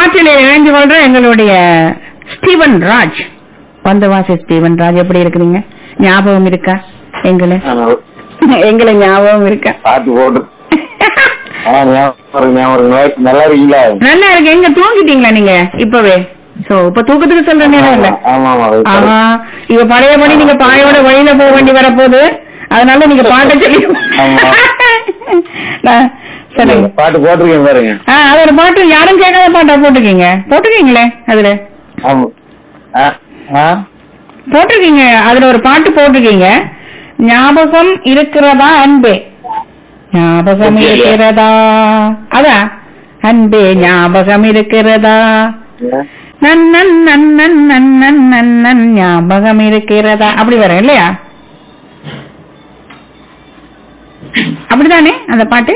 காற்றில் இணைஞ்சு கொள்ற எங்களுடைய ஸ்டீவன் ராஜ் வந்தவாசி ஸ்டீவன் ராஜ் எப்படி இருக்கிறீங்க ஞாபகம் இருக்கா எங்களை எங்களை ஞாபகம் இருக்கா பாட்டு போட்டு ஆ, ஞாபகம் இருக்கு, ஞாபகம் இருக்கு. நல்லா இருக்கீங்களா நல்லா இருக்கு எங்க தூங்கிட்டீங்களா நீங்க இப்பவே சோ இப்ப தூக்கத்துக்கு சொல்ற நேரம் இல்ல ஆமா ஆமா ஆஹா இவ பழையபடி நீங்க பாயோட வழியில போக வேண்டி வரப்போகுது அதனால நீங்க பாட்ட சொல்லி ஆமா. நான் சொல்லுங்க பாட்டு போட்டிருக்கேன் பாருங்க ஆ அது ஒரு பாட்டு யாரும் கேட்காத பாட்டா போட்டுக்கீங்க போட்டுக்கீங்களே அதுல ஆமா ஆ, ஆ? போட்டிருக்கீங்க அதுல ஒரு பாட்டு போட்டிருக்கீங்க ஞாபகம் இருக்கிறதா அன்பே ஞாபகம் இருக்கிறதா அதான் அன்பே ஞாபகம் இருக்கிறதா நன்னன் நன்னன் நன்னன் நன்னன் ஞாபகம் இருக்கிறதா அப்படி வரும் இல்லையா அப்படிதானே அந்த பாட்டு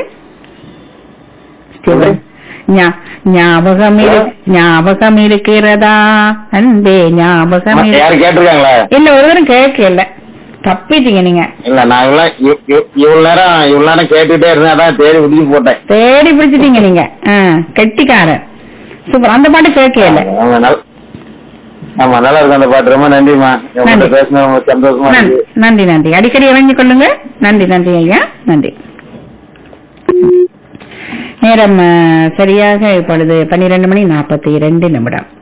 ஞா- ஞாபகம் இரு- ஞாபகம் இருக்கிறதா அன்பே ஞாபகம் இரு- யாரும் கேட்டிருக்காங்களா இல்ல ஒரு தரம் கேட்கல தப்பிட்டீங்க நீங்க இல்ல நான் இவ்வளவு இவ்- இவ்- இவ்வளவு நேரம் இவ்வளவு நேரம் கேட்டுட்டே இருந்தேன் அதான் தேடி பிடிச்சி போட்டேன் தேடி பிடிச்சிட்டீங்க நீங்க ஆ, கெட்டிக்காரன் சூப்பர் அந்த பாட்டு கேட்கல ஆமா நல்ல ஆமா நல்லா இருக்கு அந்த பாட்டு ரொம்ப நன்றிமா உங்கள்கிட்ட நன்றி. பேசின ரொம்ப சந்தோஷமா நன்றி இருக்கு நன்றி நன்றி அடிக்கடி இறங்கி கொள்ளுங்க நன்றி நன்றி ஐயா நன்றி நேரம் ஆ, சரியாக இப்பொழுது பன்னிரண்டு மணி நாற்பத்தி இரண்டு நிமிடம்